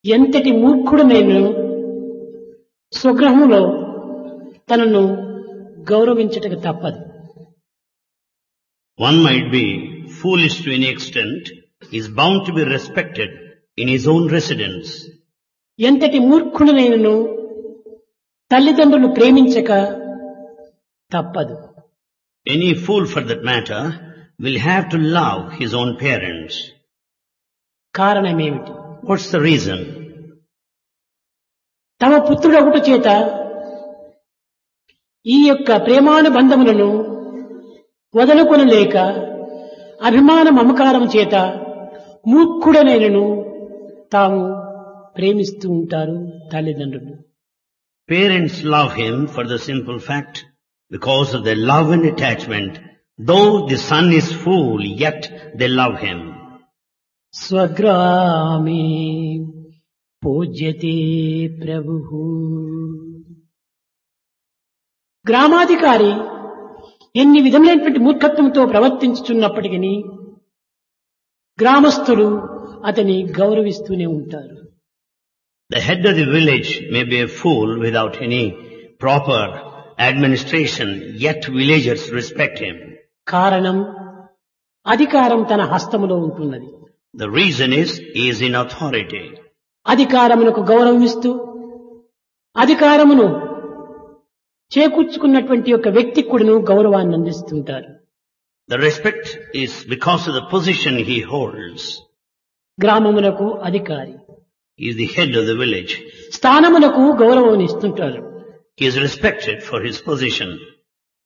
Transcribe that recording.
ఎంతటి మూర్ఖుడు నేను స్వగృహంలో తనను గౌరవించటకు తప్పదు One might be foolish to any extent, is bound to be respected in his own residence. ఎంతటి మూర్ఖుడు నేను తల్లిదండ్రులు ప్రేమించక తప్పదు Any fool for that matter will have to love his own parents. కారణమేమిటి What's the reason? తమ పుత్రుడొకటి చేత ఈ యొక్క ప్రేమానుబంధములను వదలుకొనలేక అభిమాన మమకారం చేత మూర్ఖుడనైనను తాము ప్రేమిస్తూ ఉంటారు తల్లిదండ్రులు Parents love him for the simple fact because of their love and attachment. Though the son is fool, yet they love him. స్వగ్రామే పూజ్యతే ప్రభు గ్రామాధికారి ఎన్ని విధములైనటువంటి మూర్ఖత్వంతో ప్రవర్తించుచున్నప్పటికీ గ్రామస్తులు అతని గౌరవిస్తూనే ఉంటారు The head of the village may be a fool without any proper administration, yet villagers respect him. కారణం అధికారం తన హస్తములో ఉంటున్నది The reason is he is in authority. అధికారమునకు గౌరవమిస్తూ అధికారమును చేకూర్చుకున్నటువంటి యొక్క వ్యక్తి కూడాను గౌరవాన్ని అందిస్తుంటారు The respect is because of the position he holds. గ్రామమునకు అధికారి He is the head of the village. స్థానమునకు గౌరవం ఇస్తుంటారు He is respected for his position.